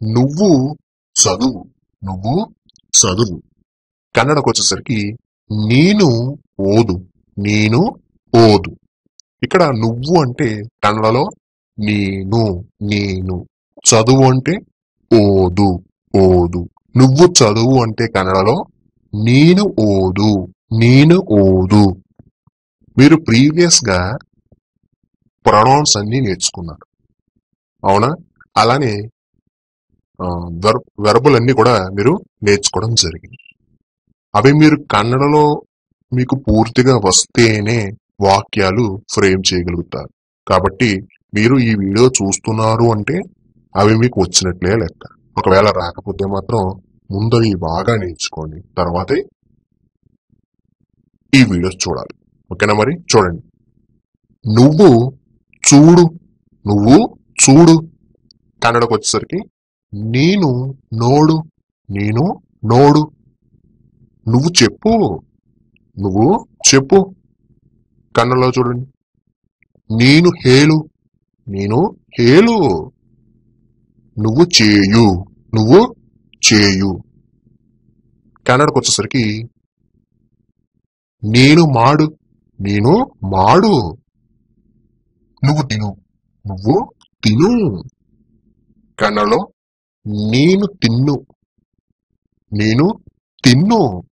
నువ్వు చదువు నువ్వు చదువు కన్నడకు వచ్చేసరికి నేను ఓదు నేను ఓదు ఇక్కడ నువ్వు అంటే కన్నడలో నేను నేను చదువు అంటే ఓదు ఓదు నువ్వు చదువు అంటే కన్నడలో నేను ఓదు నేను ఓదు మీరు ప్రీవియస్ గా ప్రొనౌన్స్ అన్ని నేర్చుకున్నారు అవునా అలానే వెరబులన్నీ కూడా మీరు నేర్చుకోవడం జరిగింది అవి మీరు కన్నడలో మీకు పూర్తిగా వస్తేనే వాక్యాలు ఫ్రేమ్ చేయగలుగుతారు కాబట్టి మీరు ఈ వీడియో చూస్తున్నారు అంటే అవి మీకు వచ్చినట్లే లెక్క ఒకవేళ రాకపోతే మాత్రం ముందు అవి బాగా నేర్చుకోండి తర్వాతే ఈ వీడియోస్ చూడాలి ఓకేనా మరి చూడండి నువ్వు చూడు నువ్వు చూడు కన్నడకు వచ్చేసరికి నేను నోడు నేను నోడు నువ్వు చెప్పు నువ్వు చెప్పు కన్నడలో చూడండి నేను హేలు నేను హేలు నువ్వు చేయు నువ్వు చేయు కన్నడకు వచ్చేసరికి నేను మాడు నేను మాడు నువ్వు తిను నువ్వు తిను కన్నడలో నేను తిన్ను నేను తిన్ను